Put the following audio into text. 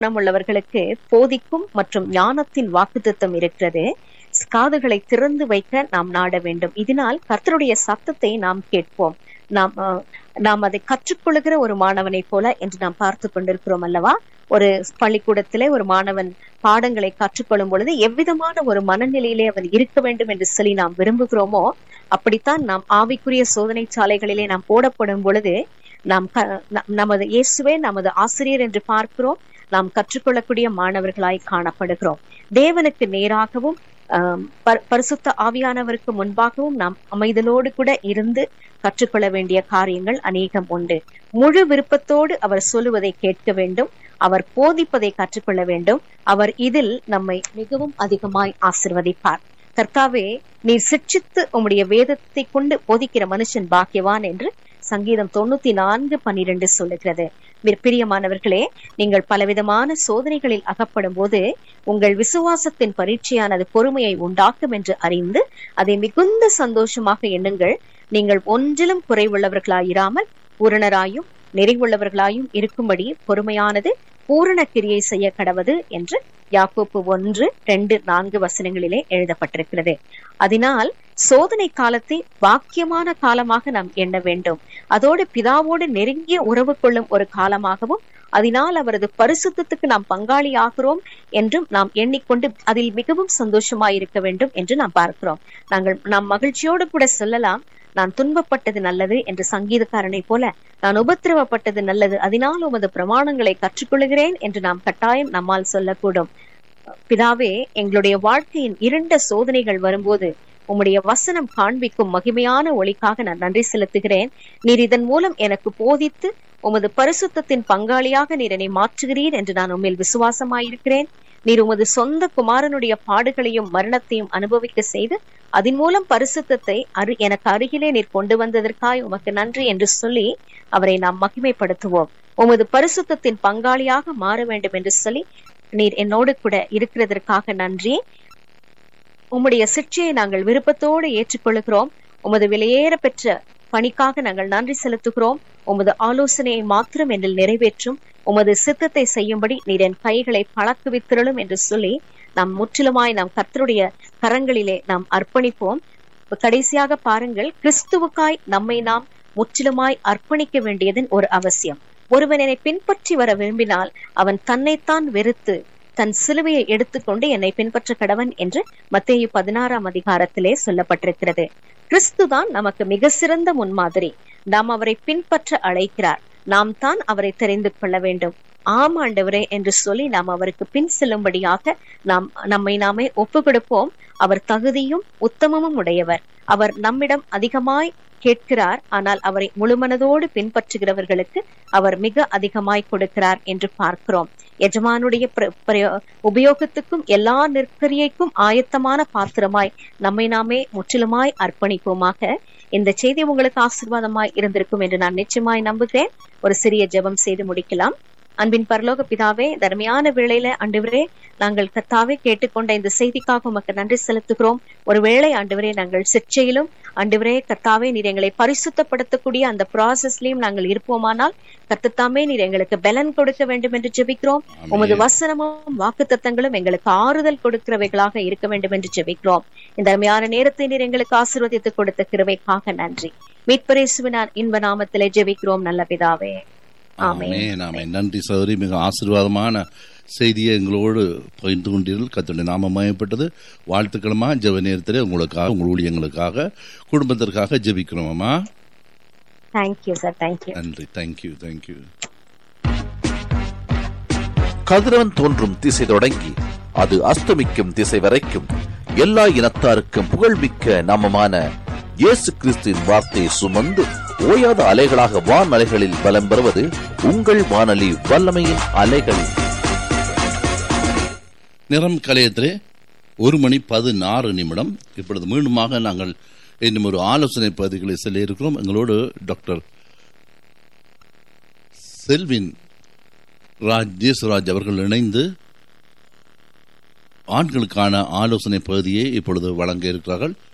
குணமுள்ளவர்களுக்கு போதிக்கும் மற்றும் ஞானத்தின் வாக்குத்தத்தம் இருக்கிறது காதுகளை திறந்து வைக்க நாம் நாட வேண்டும் இதனால் கர்த்தருடைய சத்தத்தை நாம் கேட்போம் நாம் அஹ், நாம் அதை கற்றுக்கொள்கிற ஒரு மாணவனை போல என்று நாம் பார்த்து கொண்டிருக்கிறோம் அல்லவா ஒரு பள்ளிக்கூடத்திலே ஒரு மாணவன் பாடங்களை கற்றுக்கொள்ளும் பொழுது எவ்விதமான ஒரு மனநிலையிலே அவன் இருக்க வேண்டும் என்று சொல்லி நாம் விரும்புகிறோமோ அப்படித்தான் நாம் ஆவிக்குரிய சோதனை சாலைகளிலே நாம் போடப்படும் பொழுது நாம் க- ந- நமது இயேசுவே நமது ஆசிரியர் என்று பார்க்கிறோம் நாம் கற்றுக்கொள்ளக்கூடிய மாணவர்களாய் காணப்படுகிறோம் தேவனுக்கு நேராகவும் ஆம், பர்- பரிசுத்த ஆவியானவருக்கு முன்பாகவும் நாம் அமைதலோடு கூட இருந்து கற்றுக்கொள்ள வேண்டிய காரியங்கள் அநேகம் உண்டு முழு விருப்பத்தோடு அவர் சொல்லுவதை கேட்க வேண்டும் அவர் போதிப்பதை கற்றுக்கொள்ள வேண்டும் அவர் இதில் நம்மை மிகவும் அதிகமாய் ஆசிர்வதிப்பார் கர்த்தாவே நீர் சிட்சித்து உம்முடைய வேதத்தை கொண்டு போதிக்கிற மனுஷன் பாக்கியவான் என்று சங்கீதம் தொண்ணூத்தி நான்கு பன்னிரண்டு சொல்லுகிறது பிர்- பிரியமானவர்களே நீங்கள் பலவிதமான சோதனைகளில் அகப்படும் போது உங்கள் விசுவாசத்தின் பரீட்சையானது பொறுமையை உண்டாக்கும் என்று அறிந்து அதை மிகுந்த சந்தோஷமாக எண்ணுங்கள் நீங்கள் ஒன்றிலும் குறைவுள்ளவர்களாயிராமல் பூரணராயும் நிறைவுள்ளவர்களாயும் இருக்கும்படி பொறுமையானது பூரண கிரியை செய்ய கடவது என்று யாக்கோப்பு ஒன்று ரெண்டு நான்கு வசனங்களிலே எழுதப்பட்டிருக்கிறது அதனால் சோதனை காலத்தை வாக்கியமான காலமாக நாம் எண்ண வேண்டும் அதோடு பிதாவோடு நெருங்கிய உறவு கொள்ளும் ஒரு காலமாகவும் அதனால் அவரது பரிசுத்தத்துக்கு நாம் பங்காளி ஆகிறோம் என்றும் நாம் எண்ணிக்கொண்டு அதில் மிகவும் சந்தோஷமாய் இருக்க வேண்டும் என்று நாம் பார்க்கிறோம் நாங்கள் நாம் மகிழ்ச்சியோடு கூட சொல்லலாம் நான் துன்பப்பட்டது நல்லது என்று சங்கீதக்காரனை போல நான் உபத்திரவப்பட்டது நல்லது அதனால் உமது பிரமாணங்களை கற்றுக்கொள்கிறேன் என்று நாம் கட்டாயம் நம்மால் சொல்லக்கூடும் பிதாவே எங்களுடைய வாழ்க்கையின் இருண்ட சோதனைகள் வரும்போது உம்முடைய வசனம் காண்பிக்கும் மகிமையான ஒளிக்காக நான் நன்றி செலுத்துகிறேன் நீர் இதன் மூலம் எனக்கு போதித்து உமது பரிசுத்தத்தின் பங்காளியாக நீர் என்னை மாற்றுகிறீர் என்று நான் உண்மையில் விசுவாசமாயிருக்கிறேன் நீர் உமது சொந்த குமாரனுடைய பாடுகளையும் மரணத்தையும் அனுபவிக்க செய்து அதன் மூலம் பரிசுத்தத்தை அரு எனக்கு அருகிலே நீர் கொண்டு வந்ததற்காய் உமக்கு நன்றி என்று சொல்லி அவரை நாம் மகிமைப்படுத்துவோம் உமது பரிசுத்தத்தின் பங்காளியாக மாற வேண்டும் என்று சொல்லி நீர் என்னோடு கூட இருக்கிறதற்காக நன்றி உம்முடைய சிற்றையை நாங்கள் விருப்பத்தோடு ஏற்றுக்கொள்கிறோம் உமது விலையேற பெற்ற பணிக்காக நாங்கள் நன்றி செலுத்துகிறோம் உமது ஆலோசனையை மாத்திரம் என்னில் நிறைவேற்றும் உமது சித்தத்தை செய்யும்படி நீர் என் கைகளை பழக்குவித்திரளும் என்று சொல்லி நாம் முற்றிலுமாய் நாம் கர்த்தருடைய கரங்களிலே நாம் அர்ப்பணிப்போம் கடைசியாக பாருங்கள் கிறிஸ்துவுக்காய் நம்மை நாம் முற்றிலுமாய் அர்ப்பணிக்க வேண்டியதன் ஒரு அவசியம் ஒருவன் என்னை பின்பற்றி வர விரும்பினால் அவன் தன்னைத்தான் வெறுத்து தன் சிலுவையை எடுத்துக்கொண்டு என்னை பின்பற்ற கடவன் என்று மத்தேயு பதினாறாம் அதிகாரத்திலே சொல்லப்பட்டிருக்கிறது கிறிஸ்துதான் நமக்கு மிக சிறந்த முன்மாதிரி நாம் அவரை பின்பற்ற அழைக்கிறார் நாம் தான் அவரை தெரிந்து கொள்ள வேண்டும் ஆம் ஆண்டவரே என்று சொல்லி நாம் அவருக்கு பின் செல்லும்படியாக நாம் நம்மை நாமே ஒப்பு கொடுப்போம் அவர் தகுதியும் உத்தமமும் உடையவர் அவர் நம்மிடம் அதிகமாய் கேட்கிறார் ஆனால் அவரை முழுமனதோடு பின்பற்றுகிறவர்களுக்கு அவர் மிக அதிகமாய் கொடுக்கிறார் என்று பார்க்கிறோம் எஜமானுடைய பிர- பிரயோ- உபயோகத்துக்கும் எல்லா நெற்கரியைக்கும் ஆயத்தமான பாத்திரமாய் நம்மை நாமே முற்றிலுமாய் அர்ப்பணிப்போமாக இந்த செய்தி உங்களுக்கு ஆசீர்வாதமாய் இருந்திருக்கும் என்று நான் நிச்சயமாய் நம்புகிறேன் ஒரு சிறிய ஜெபம் செய்து முடிக்கலாம் அன்பின் பரலோக பிதாவே தர்மையான வேளையில ஆண்டவரே நாங்கள் கர்த்தாவே கேட்டுக்கொண்ட இந்த செய்திக்காக உமக்கு நன்றி செலுத்துகிறோம் ஒருவேளை ஆண்டவரே நாங்கள் சிற்சையிலும் ஆண்டவரே கர்த்தாவே நீர் எங்களை பரிசுத்தப்படுத்தக்கூடிய அந்த ப்ராசஸ்லயும் நாங்கள் இருப்போமானால் கர்த்தத்தாமே நீர் எங்களுக்கு பலன் கொடுக்க வேண்டும் என்று ஜெபிக்கிறோம் உமது வசனமும் வாக்குத்தத்தங்களும் எங்களுக்கு ஆறுதல் கொடுக்கிறவைகளாக இருக்க வேண்டும் என்று ஜெபிக்கிறோம் இந்த அருமையான நேரத்தை நீர் எங்களுக்கு ஆசீர்வதித்து கொடுத்த கிருபைக்காக நன்றி மீட்பரேசுவினான் இன்ப நாமத்திலே ஜெபிக்கிறோம் நல்ல பிதாவே ஆமென். ஆமென் ஆமென் நன்றி சௌரி மிக ஆசீர்வாதமான செய்தியை எங்களோடு பகிர்ந்து கொண்டீர்கள் கத்துடைய நாம மயப்பட்டது வாழ்த்துக்களமா ஜெப நேரத்திலே உங்களுக்காக உங்கள் ஊழியங்களுக்காக குடும்பத்திற்காக ஜெபிக்கிறோமாம்மா தேங்க்யூ சார் தேங்க்யூ நன்றி தேங்க்யூ தேங்க்யூ கதிரவன் தோன்றும் திசை தொடங்கி அது அஸ்தமிக்கும் திசை வரைக்கும் எல்லா இனத்தாருக்கும் புகழ்மிக்க நாமமான இயேசு கிறிஸ்துவின் வார்த்தையை சுமந்து ஓயாத அலைகளாக வான் அலைகளில் பலம் பெறுவது உங்கள் வானொலி வல்லமையின் அலைகள் நிறம் கலையத்திலே ஒரு மணி பதினாறு நிமிடம் இப்பொழுது மீண்டுமாக நாங்கள் இன்னும் ஒரு ஆலோசனை பகுதிகளை செல்ல இருக்கிறோம் எங்களோடு டாக்டர் செல்வின் ராஜ் ஜேசுராஜ் அவர்கள் இணைந்து ஆண்களுக்கான ஆலோசனை பகுதியை இப்பொழுது வழங்க இருக்கிறார்கள்